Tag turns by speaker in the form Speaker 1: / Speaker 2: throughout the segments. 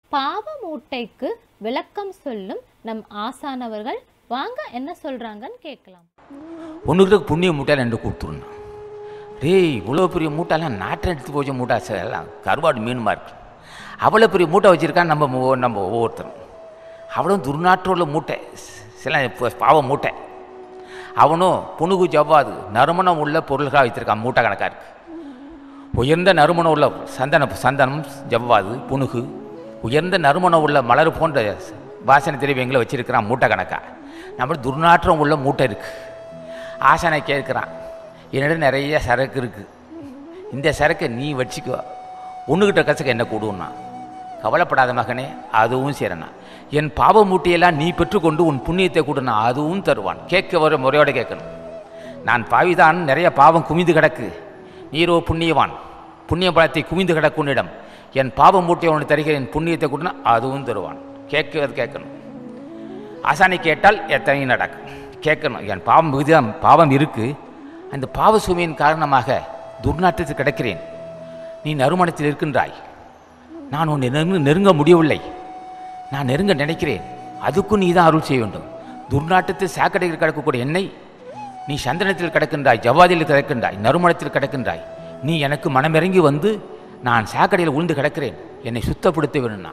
Speaker 1: பாவ மூட்டைக்கு விளக்கம் சொல்லும் நம் ஆசானவர்கள் வாங்க என்ன சொல்றாங்கன்னு கேட்கலாம்
Speaker 2: ஒன்றுக்கிட்ட புண்ணிய மூட்டையில் ரெண்டு கொடுத்துருந்தான் டேய் இவ்வளோ பெரிய மூட்டைலாம் நாட்டை எடுத்து போச்ச மூட்டை சார் எல்லாம் கருவாடு மீனுமா இருக்கு அவ்வளோ பெரிய மூட்டை வச்சுருக்கான் நம்ம ஒவ்வொ- நம்ம ஒவ்வொருத்தரும் அவ்வளோ துர்நாற்றமுள்ள மூட்டை சில ப- பாவ மூட்டை அவனும் புணுகு ஜவ்வாது நறுமணம் உள்ள பொருள்களாக வைத்திருக்கான் மூட்டை கணக்காக இருக்கு உயர்ந்த நறுமணம் உள்ள சந்தன சந்தனம் ஜவ்வாது புணுகு உயர்ந்த நறுமணம் உள்ள மலர் போன்ற வாசனை திரவியங்களை வச்சிருக்கிறான் மூட்டை கணக்கா நம்ம துர்நாற்றம் உள்ள மூட்டை இருக்கு ஆசனை கேட்குறான் என்னிடம் நிறைய சரக்கு இருக்கு இந்த சரக்கை நீ வச்சுக்கோ ஒன்றுகிட்ட கசக்க என்ன கொடுன்னா கவலைப்படாத மகனே அதுவும் சேரனா என் பாவ மூட்டையெல்லாம் நீ பெற்றுக்கொண்டு உன் புண்ணியத்தை கொடுனா அதுவும் தருவான் கேட்க வர முறையோட கேட்கணும் நான் பாவிதான் நிறைய பாவம் குமிந்து கிடக்கு நீரோ புண்ணியவான் புண்ணிய பலத்தை குவிந்து கிடக்கும் உன்னிடம் என் பாவம் மூட்டை உனக்கு தருகிறேன் புண்ணியத்தை கொடுனா அதுவும் தருவான் கேட்கிறது கேட்கணும் ஆசானை கேட்டால் எத்தனையும் நடக்கும் கேட்கணும் என் பாவம் மிகுதிதான் பாவம் இருக்கு அந்த பாவ சுமையின் காரணமாக துர்நாற்றத்தில் கிடக்கிறேன் நீ நறுமணத்தில் இருக்கின்றாய் நான் உன்னை நெருங்க நெருங்க முடியவில்லை நான் நெருங்க நினைக்கிறேன் அதுக்கும் நீ தான் அருள் செய்ய வேண்டும் துர்நாற்றத்தில் சாக்கடையில் கிடக்கக்கூடிய என்னை நீ சந்தனத்தில் கிடக்கின்றாய் ஜவ்வாதியில் கிடக்கின்றாய் நறுமணத்தில் கிடக்கின்றாய் நீ எனக்கு மனமிறங்கி வந்து நான் சாக்கடையில் உளுந்து கிடக்கிறேன் என்னை சுத்தப்படுத்த வேணும்னா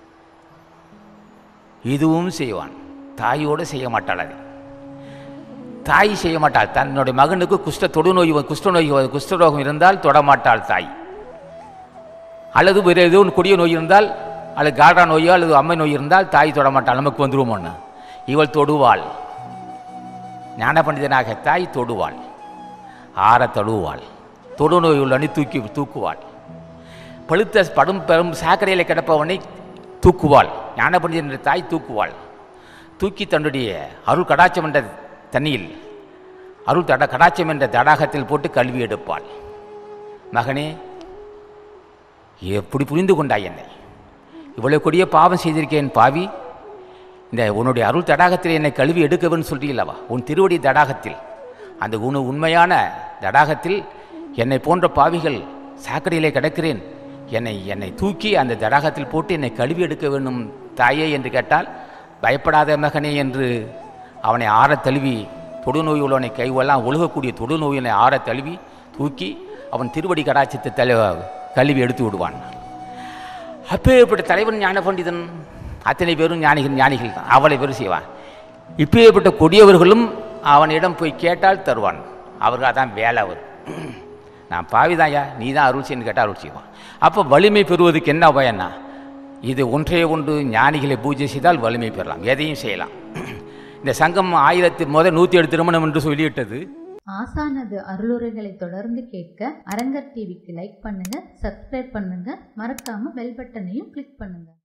Speaker 2: இதுவும் செய்வான் தாயோடு செய்ய மாட்டாள் அது தாய் செய்ய மாட்டாள் தன்னுடைய மகனுக்கு குஷ்ட தொடுநோய் வ- குஷ்டநோய் வ- குஷ்டரோகம் இருந்தால் தொடமாட்டாள் தாய் அல்லது வேறு ஏதோ ஒன்று கொடிய நோய் இருந்தால் அல்லது காடா நோயோ அல்லது அம்மை நோய் இருந்தால் தாய் தொடமாட்டாள் நமக்கு வந்துருமோன்னு இவள் தொடுவாள் ஞான பண்டிதனாக தாய் தொடுவாள் ஆற தழுவாள் தொடுநோய் உள்ளவனை தூக்கி தூக்குவாள் பழுத்த படும் பெரும் சாக்கடையில் கிடப்பவனை தூக்குவாள் ஞான பண்டிதன் என்ற தாய் தூக்குவாள் தூக்கி தன்னுடைய அருள் கடாச்சம் என்ற தண்ணியில் அருள் தட கடாச்சம் என்ற தடாகத்தில் போட்டு கல்வி எடுப்பாள் மகனே எப்படி புரிந்து கொண்டாய் என்னை இவ்வளவு கொடிய பாவம் செய்திருக்கேன் பாவி இந்த உன்னுடைய அருள் தடாகத்தில் என்னை கழுவி எடுக்கவன் சொல்றீல்லவா உன் திருவடி தடாகத்தில் அந்த உன் உண்மையான தடாகத்தில் என்னை போன்ற பாவிகள் சாக்கடையிலே கிடக்கிறேன் என்னை என்னை தூக்கி அந்த தடாகத்தில் போட்டு என்னை கழுவி எடுக்க வேண்டும் தாயே என்று கேட்டால் பயப்படாத மகனே என்று அவனை ஆறத் தழுவி தொடுநோய் உள்ளவனை கைவெல்லாம் ஒழுகக்கூடிய தொடுநோயினை ஆறத் தழுவி தூக்கி அவன் திருவடி கடாச்சத்தை தலை கழுவி எடுத்து விடுவான் அப்பேற்பட்ட தலைவன் ஞான பண்டிதன் அத்தனை பேரும் ஞானிகள் ஞானிகள் தான் அவளை பேரும் செய்வான் இப்பேற்பட்ட கொடியவர்களும் அவனிடம் போய் கேட்டால் தருவான் அவர்கள் அதான் வேலை அவர் நான் பாவிதாயா நீ தான் அருள் செய்யன்னு கேட்டால் அருள் செய்வான் அப்போ வலிமை பெறுவதுக்கு என்ன பயன்னா இது ஒன்றே ஒன்று ஞானிகளை பூஜை செய்தால் வலிமை பெறலாம் எதையும் செய்யலாம் இந்த சங்கம் ஆயிரத்தி முதல் நூற்றி ஏழு திருமணம் என்று சொல்லிவிட்டது
Speaker 3: ஆசானது அருளுரைகளை தொடர்ந்து கேட்க அரங்கர் டிவிக்கு லைக் பண்ணுங்க சப்ஸ்கிரைப் பண்ணுங்க மறக்காம பெல் பட்டனையும் கிளிக் பண்ணுங்க